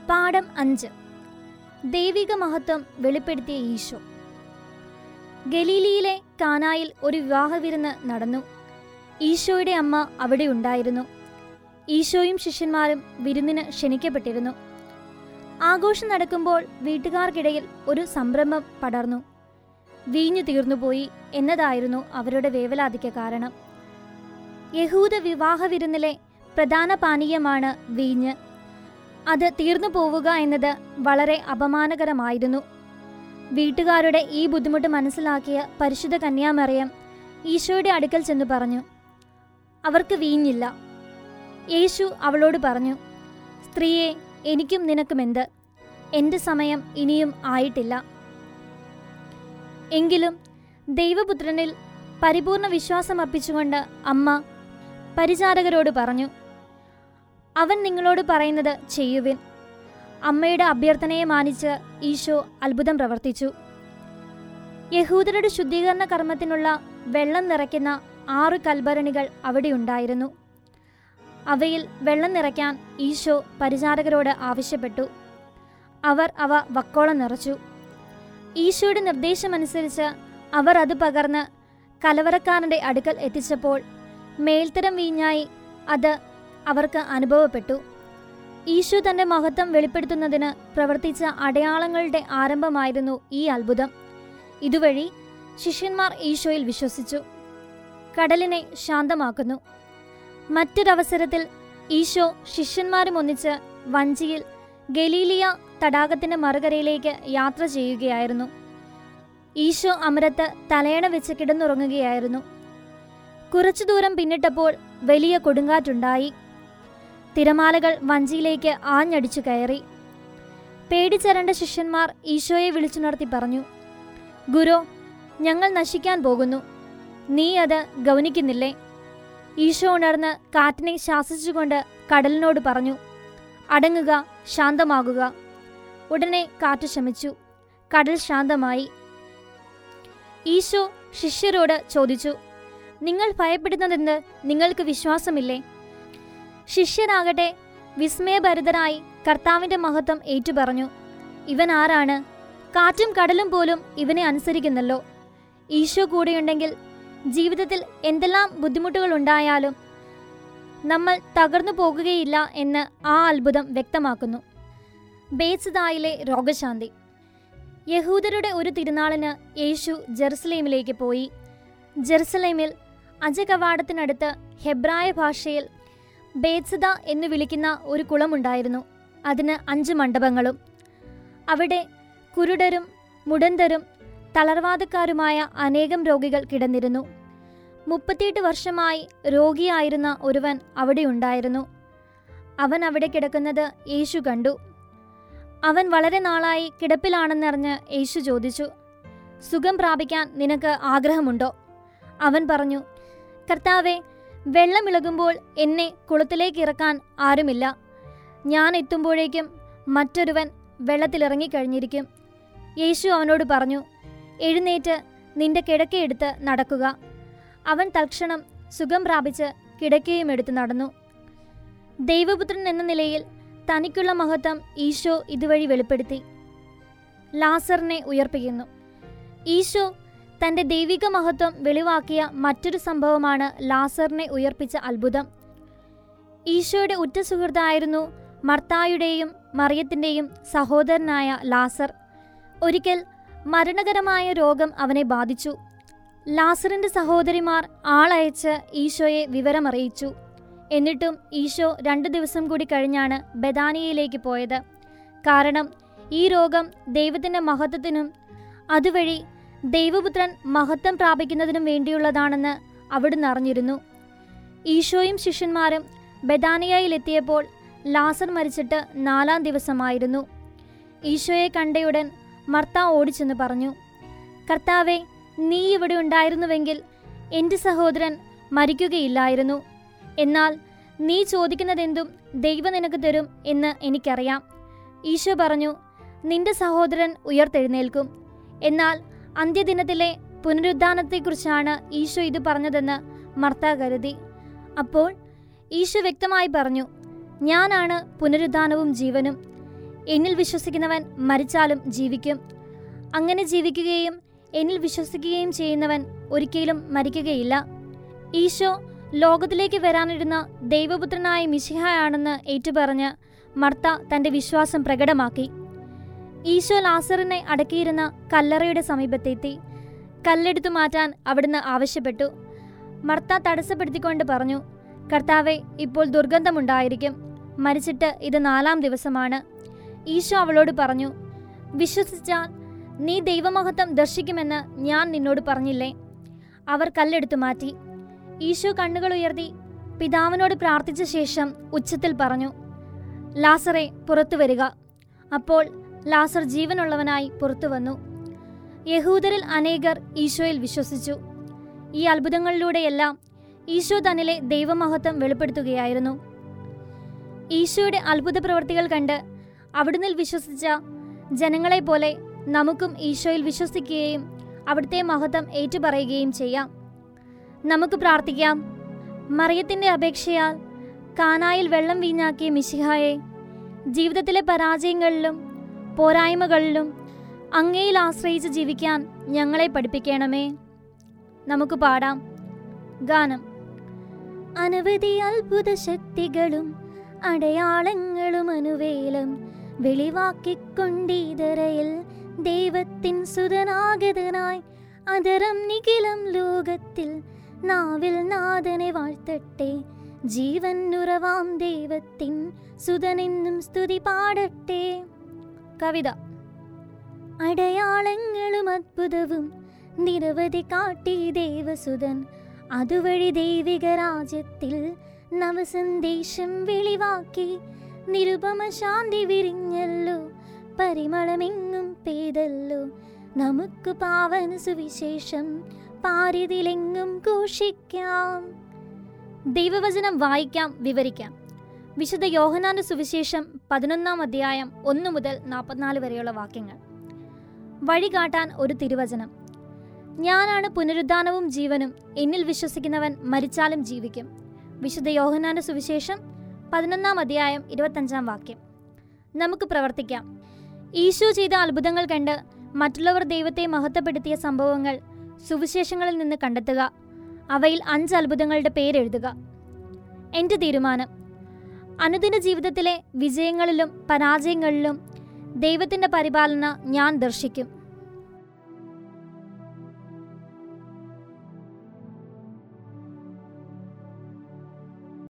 പാഠം അഞ്ച് ദൈവിക മഹത്വം വെളിപ്പെടുത്തിയ ഈശോ ഗലീലിയിലെ കാനായിൽ ഒരു വിവാഹ വിരുന്ന് നടന്നു ഈശോയുടെ അമ്മ അവിടെ ഉണ്ടായിരുന്നു ഈശോയും ശിഷ്യന്മാരും വിരുന്നിന് ക്ഷണിക്കപ്പെട്ടിരുന്നു ആഘോഷം നടക്കുമ്പോൾ വീട്ടുകാർക്കിടയിൽ ഒരു സംരംഭം പടർന്നു വീഞ്ഞു തീർന്നുപോയി എന്നതായിരുന്നു അവരുടെ വേവലാതിക്ക് കാരണം യഹൂദ വിവാഹ വിരുന്നിലെ പ്രധാന പാനീയമാണ് വീഞ്ഞ് അത് തീർന്നു പോവുക എന്നത് വളരെ അപമാനകരമായിരുന്നു വീട്ടുകാരുടെ ഈ ബുദ്ധിമുട്ട് മനസ്സിലാക്കിയ പരിശുദ്ധ കന്യാമറിയം ഈശോയുടെ അടുക്കൽ ചെന്ന് പറഞ്ഞു അവർക്ക് വീഞ്ഞില്ല യേശു അവളോട് പറഞ്ഞു സ്ത്രീയെ എനിക്കും നിനക്കുമെന്ത് എൻ്റെ സമയം ഇനിയും ആയിട്ടില്ല എങ്കിലും ദൈവപുത്രനിൽ പരിപൂർണ വിശ്വാസം അർപ്പിച്ചുകൊണ്ട് അമ്മ പരിചാരകരോട് പറഞ്ഞു അവൻ നിങ്ങളോട് പറയുന്നത് ചെയ്യുവിൻ അമ്മയുടെ അഭ്യർത്ഥനയെ മാനിച്ച് ഈശോ അത്ഭുതം പ്രവർത്തിച്ചു യഹൂദരുടെ ശുദ്ധീകരണ കർമ്മത്തിനുള്ള വെള്ളം നിറയ്ക്കുന്ന ആറ് കൽഭരണികൾ അവിടെയുണ്ടായിരുന്നു അവയിൽ വെള്ളം നിറയ്ക്കാൻ ഈശോ പരിചാരകരോട് ആവശ്യപ്പെട്ടു അവർ അവ വക്കോളം നിറച്ചു ഈശോയുടെ നിർദ്ദേശമനുസരിച്ച് അവർ അത് പകർന്ന് കലവറക്കാരൻ്റെ അടുക്കൽ എത്തിച്ചപ്പോൾ മേൽത്തരം വീഞ്ഞായി അത് അവർക്ക് അനുഭവപ്പെട്ടു ഈശോ തന്റെ മഹത്വം വെളിപ്പെടുത്തുന്നതിന് പ്രവർത്തിച്ച അടയാളങ്ങളുടെ ആരംഭമായിരുന്നു ഈ അത്ഭുതം ഇതുവഴി ശിഷ്യന്മാർ ഈശോയിൽ വിശ്വസിച്ചു കടലിനെ ശാന്തമാക്കുന്നു മറ്റൊരവസരത്തിൽ ഈശോ ശിഷ്യന്മാരും ഒന്നിച്ച് വഞ്ചിയിൽ ഗലീലിയ തടാകത്തിന്റെ മറുകരയിലേക്ക് യാത്ര ചെയ്യുകയായിരുന്നു ഈശോ അമരത്ത് തലയണ വെച്ച് കിടന്നുറങ്ങുകയായിരുന്നു കുറച്ചു ദൂരം പിന്നിട്ടപ്പോൾ വലിയ കൊടുങ്കാറ്റുണ്ടായി തിരമാലകൾ വഞ്ചിയിലേക്ക് ആഞ്ഞടിച്ചു കയറി പേടിച്ചരണ്ട ശിഷ്യന്മാർ ഈശോയെ വിളിച്ചുണർത്തി പറഞ്ഞു ഗുരു ഞങ്ങൾ നശിക്കാൻ പോകുന്നു നീ അത് ഗൗനിക്കുന്നില്ലേ ഈശോ ഉണർന്ന് കാറ്റിനെ ശാസിച്ചുകൊണ്ട് കടലിനോട് പറഞ്ഞു അടങ്ങുക ശാന്തമാകുക ഉടനെ കാറ്റ് ശമിച്ചു കടൽ ശാന്തമായി ഈശോ ശിഷ്യരോട് ചോദിച്ചു നിങ്ങൾ ഭയപ്പെടുന്നതെന്ത് നിങ്ങൾക്ക് വിശ്വാസമില്ലേ ശിഷ്യരാകട്ടെ വിസ്മയഭരിതരായി കർത്താവിന്റെ മഹത്വം ഏറ്റുപറഞ്ഞു ഇവൻ ആരാണ് കാറ്റും കടലും പോലും ഇവനെ അനുസരിക്കുന്നല്ലോ ഈശോ കൂടെയുണ്ടെങ്കിൽ ജീവിതത്തിൽ എന്തെല്ലാം ബുദ്ധിമുട്ടുകൾ ഉണ്ടായാലും നമ്മൾ തകർന്നു പോകുകയില്ല എന്ന് ആ അത്ഭുതം വ്യക്തമാക്കുന്നു ബേത്സദായിലെ രോഗശാന്തി യഹൂദരുടെ ഒരു തിരുനാളിന് യേശു ജെറുസലേമിലേക്ക് പോയി ജെറുസലേമിൽ അജകവാടത്തിനടുത്ത് ഹെബ്രായ ഭാഷയിൽ ബേത്സദ എന്ന് വിളിക്കുന്ന ഒരു കുളമുണ്ടായിരുന്നു അതിന് അഞ്ച് മണ്ഡപങ്ങളും അവിടെ കുരുടരും മുടന്തരും തളർവാദക്കാരുമായ അനേകം രോഗികൾ കിടന്നിരുന്നു മുപ്പത്തിയെട്ട് വർഷമായി രോഗിയായിരുന്ന ഒരുവൻ അവിടെ ഉണ്ടായിരുന്നു അവൻ അവിടെ കിടക്കുന്നത് യേശു കണ്ടു അവൻ വളരെ നാളായി കിടപ്പിലാണെന്നറിഞ്ഞ് യേശു ചോദിച്ചു സുഖം പ്രാപിക്കാൻ നിനക്ക് ആഗ്രഹമുണ്ടോ അവൻ പറഞ്ഞു കർത്താവെ വെള്ളമിളകുമ്പോൾ എന്നെ കുളത്തിലേക്ക് ഇറക്കാൻ ആരുമില്ല ഞാൻ എത്തുമ്പോഴേക്കും മറ്റൊരുവൻ വെള്ളത്തിലിറങ്ങിക്കഴിഞ്ഞിരിക്കും യേശു അവനോട് പറഞ്ഞു എഴുന്നേറ്റ് നിന്റെ കിടക്കയെടുത്ത് നടക്കുക അവൻ തൽക്ഷണം സുഖം പ്രാപിച്ച് കിടക്കയും എടുത്ത് നടന്നു ദൈവപുത്രൻ എന്ന നിലയിൽ തനിക്കുള്ള മഹത്വം ഈശോ ഇതുവഴി വെളിപ്പെടുത്തി ലാസറിനെ ഉയർപ്പിക്കുന്നു ഈശോ തന്റെ ദൈവിക മഹത്വം വെളിവാക്കിയ മറ്റൊരു സംഭവമാണ് ലാസറിനെ ഉയർപ്പിച്ച അത്ഭുതം ഈശോയുടെ ഉറ്റ സുഹൃത്തായിരുന്നു മർത്തായുടെയും മറിയത്തിന്റെയും സഹോദരനായ ലാസർ ഒരിക്കൽ മരണകരമായ രോഗം അവനെ ബാധിച്ചു ലാസറിന്റെ സഹോദരിമാർ ആളയച്ച് ഈശോയെ വിവരമറിയിച്ചു എന്നിട്ടും ഈശോ രണ്ടു ദിവസം കൂടി കഴിഞ്ഞാണ് ബദാനിയയിലേക്ക് പോയത് കാരണം ഈ രോഗം ദൈവത്തിന്റെ മഹത്വത്തിനും അതുവഴി ദൈവപുത്രൻ മഹത്വം പ്രാപിക്കുന്നതിനും വേണ്ടിയുള്ളതാണെന്ന് അവിടുന്ന് അറിഞ്ഞിരുന്നു ഈശോയും ശിഷ്യന്മാരും ബദാനിയയിലെത്തിയപ്പോൾ ലാസർ മരിച്ചിട്ട് നാലാം ദിവസമായിരുന്നു ഈശോയെ കണ്ടയുടൻ മർത്ത ഓടിച്ചെന്ന് പറഞ്ഞു കർത്താവെ നീ ഇവിടെ ഉണ്ടായിരുന്നുവെങ്കിൽ എൻ്റെ സഹോദരൻ മരിക്കുകയില്ലായിരുന്നു എന്നാൽ നീ ചോദിക്കുന്നതെന്തും ദൈവം നിനക്ക് തരും എന്ന് എനിക്കറിയാം ഈശോ പറഞ്ഞു നിന്റെ സഹോദരൻ ഉയർത്തെഴുന്നേൽക്കും എന്നാൽ അന്ത്യദിനത്തിലെ പുനരുദ്ധാനത്തെക്കുറിച്ചാണ് ഈശോ ഇത് പറഞ്ഞതെന്ന് മർത്ത കരുതി അപ്പോൾ ഈശോ വ്യക്തമായി പറഞ്ഞു ഞാനാണ് പുനരുദ്ധാനവും ജീവനും എന്നിൽ വിശ്വസിക്കുന്നവൻ മരിച്ചാലും ജീവിക്കും അങ്ങനെ ജീവിക്കുകയും എന്നിൽ വിശ്വസിക്കുകയും ചെയ്യുന്നവൻ ഒരിക്കലും മരിക്കുകയില്ല ഈശോ ലോകത്തിലേക്ക് വരാനിരുന്ന ദൈവപുത്രനായ മിശിഹായാണെന്ന് ഏറ്റുപറഞ്ഞ് മർത്ത തന്റെ വിശ്വാസം പ്രകടമാക്കി ഈശോ ലാസറിനെ അടക്കിയിരുന്ന കല്ലറയുടെ സമീപത്തെത്തി കല്ലെടുത്തു മാറ്റാൻ അവിടുന്ന് ആവശ്യപ്പെട്ടു മർത്ത തടസ്സപ്പെടുത്തിക്കൊണ്ട് പറഞ്ഞു കർത്താവെ ഇപ്പോൾ ദുർഗന്ധമുണ്ടായിരിക്കും മരിച്ചിട്ട് ഇത് നാലാം ദിവസമാണ് ഈശോ അവളോട് പറഞ്ഞു വിശ്വസിച്ചാൽ നീ ദൈവമഹത്വം ദർശിക്കുമെന്ന് ഞാൻ നിന്നോട് പറഞ്ഞില്ലേ അവർ കല്ലെടുത്തു മാറ്റി ഈശോ കണ്ണുകൾ ഉയർത്തി പിതാവിനോട് പ്രാർത്ഥിച്ച ശേഷം ഉച്ചത്തിൽ പറഞ്ഞു ലാസറെ പുറത്തു വരിക അപ്പോൾ ലാസർ ജീവനുള്ളവനായി പുറത്തു വന്നു യഹൂദരിൽ അനേകർ ഈശോയിൽ വിശ്വസിച്ചു ഈ അത്ഭുതങ്ങളിലൂടെയെല്ലാം ഈശോ തന്നിലെ ദൈവമഹത്വം വെളിപ്പെടുത്തുകയായിരുന്നു ഈശോയുടെ അത്ഭുത പ്രവൃത്തികൾ കണ്ട് അവിടുന്ന് വിശ്വസിച്ച ജനങ്ങളെ പോലെ നമുക്കും ഈശോയിൽ വിശ്വസിക്കുകയും അവിടുത്തെ മഹത്വം ഏറ്റുപറയുകയും ചെയ്യാം നമുക്ക് പ്രാർത്ഥിക്കാം മറിയത്തിന്റെ അപേക്ഷയാൽ കാനായിൽ വെള്ളം വീഞ്ഞാക്കിയ മിശിഹായെ ജീവിതത്തിലെ പരാജയങ്ങളിലും പോരായ്മകളിലും അങ്ങയിൽ ആശ്രയിച്ച് ജീവിക്കാൻ ഞങ്ങളെ പഠിപ്പിക്കണമേ നമുക്ക് പാടാം ഗാനം അനവധി അത്ഭുത ശക്തികളും അടയാളങ്ങളും അനുവേലം വെളിവാക്കിക്കൊണ്ടീതരയിൽ ദൈവത്തിൻ സുതനാഗതനായി അതരം നിഖിലം ലോകത്തിൽ നാവിൽ നാഥനെ വാഴ്ത്തട്ടെ ജീവൻ ഉറവാം ദൈവത്തിൻ സുതനെന്നും സ്തുതി പാടട്ടെ കവിത അടയാളങ്ങളും അത്ഭുതവും നിരവധി കാട്ടി ദേവസുതൻ അതുവഴി ദൈവിക രാജ്യത്തിൽ നവസന്ദേശം വെളിവാക്കി നിരുപമ ശാന്തി വിരിഞ്ഞല്ലോ പരിമളമെങ്ങും പെയ്തല്ലോ നമുക്ക് പാവന സുവിശേഷം പാരിതിലെങ്ങും ഘോഷിക്കാം ദൈവവചനം വായിക്കാം വിവരിക്കാം വിശുദ്ധ യോഹനാന്റെ സുവിശേഷം പതിനൊന്നാം അധ്യായം ഒന്നു മുതൽ നാൽപ്പത്തിനാല് വരെയുള്ള വാക്യങ്ങൾ വഴി കാട്ടാൻ ഒരു തിരുവചനം ഞാനാണ് പുനരുദ്ധാനവും ജീവനും എന്നിൽ വിശ്വസിക്കുന്നവൻ മരിച്ചാലും ജീവിക്കും വിശുദ്ധ യോഹനാന്റെ സുവിശേഷം പതിനൊന്നാം അധ്യായം ഇരുപത്തഞ്ചാം വാക്യം നമുക്ക് പ്രവർത്തിക്കാം ഈശോ ചെയ്ത അത്ഭുതങ്ങൾ കണ്ട് മറ്റുള്ളവർ ദൈവത്തെ മഹത്വപ്പെടുത്തിയ സംഭവങ്ങൾ സുവിശേഷങ്ങളിൽ നിന്ന് കണ്ടെത്തുക അവയിൽ അഞ്ച് അത്ഭുതങ്ങളുടെ പേരെഴുതുക എൻ്റെ തീരുമാനം അനുദിന ജീവിതത്തിലെ വിജയങ്ങളിലും പരാജയങ്ങളിലും ദൈവത്തിൻ്റെ പരിപാലന ഞാൻ ദർശിക്കും